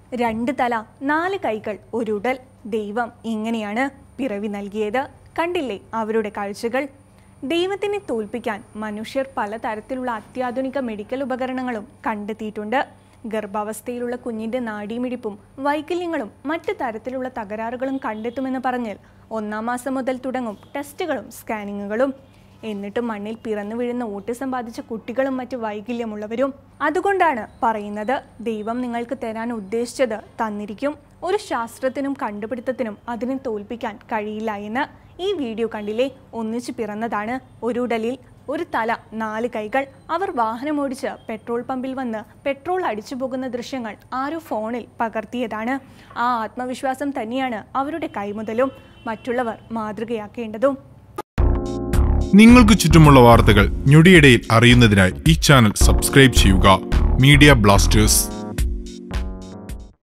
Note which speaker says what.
Speaker 1: രണ്ട് തല നാല് കൈകൾ ഒരുടൽ ദൈവം ഇങ്ങനെയാണ് പിറവി നൽകിയത് കണ്ടില്ലേ അവരുടെ കാഴ്ചകൾ ദൈവത്തിനെ തോൽപ്പിക്കാൻ മനുഷ്യർ പലതരത്തിലുള്ള അത്യാധുനിക മെഡിക്കൽ ഉപകരണങ്ങളും കണ്ടെത്തിയിട്ടുണ്ട് ഗർഭാവസ്ഥയിലുള്ള കുഞ്ഞിന്റെ നാഡീമിടിപ്പും വൈകല്യങ്ങളും മറ്റു തരത്തിലുള്ള തകരാറുകളും കണ്ടെത്തുമെന്ന് പറഞ്ഞാൽ ഒന്നാം മാസം മുതൽ തുടങ്ങും ടെസ്റ്റുകളും സ്കാനിങ്ങുകളും എന്നിട്ടും മണ്ണിൽ പിറന്നു വീഴുന്ന ഓട്ടിസം ബാധിച്ച കുട്ടികളും മറ്റു വൈകല്യമുള്ളവരും അതുകൊണ്ടാണ് പറയുന്നത് ദൈവം നിങ്ങൾക്ക് തരാൻ ഉദ്ദേശിച്ചത് തന്നിരിക്കും ഒരു ശാസ്ത്രത്തിനും കണ്ടുപിടുത്തത്തിനും അതിനെ തോൽപ്പിക്കാൻ കഴിയില്ല എന്ന് ഈ വീഡിയോ കണ്ടില്ലേ ഒന്നിച്ചു പിറന്നതാണ് ഒരു ഉടലിൽ ഒരു തല നാല് കൈകൾ അവർ വാഹനമോടിച്ച് പെട്രോൾ പമ്പിൽ വന്ന് പെട്രോൾ അടിച്ചു പോകുന്ന ദൃശ്യങ്ങൾ ആരോ ഫോണിൽ പകർത്തിയതാണ് ആ ആത്മവിശ്വാസം തന്നെയാണ് അവരുടെ കൈമുതലും മറ്റുള്ളവർ മാതൃകയാക്കേണ്ടതും
Speaker 2: നിങ്ങൾക്ക് ചുറ്റുമുള്ള വാർത്തകൾ ഞൊടിയിടയിൽ അറിയുന്നതിനായി ഈ ചാനൽ സബ്സ്ക്രൈബ് ചെയ്യുക മീഡിയ ബ്ലാസ്റ്റേഴ്സ്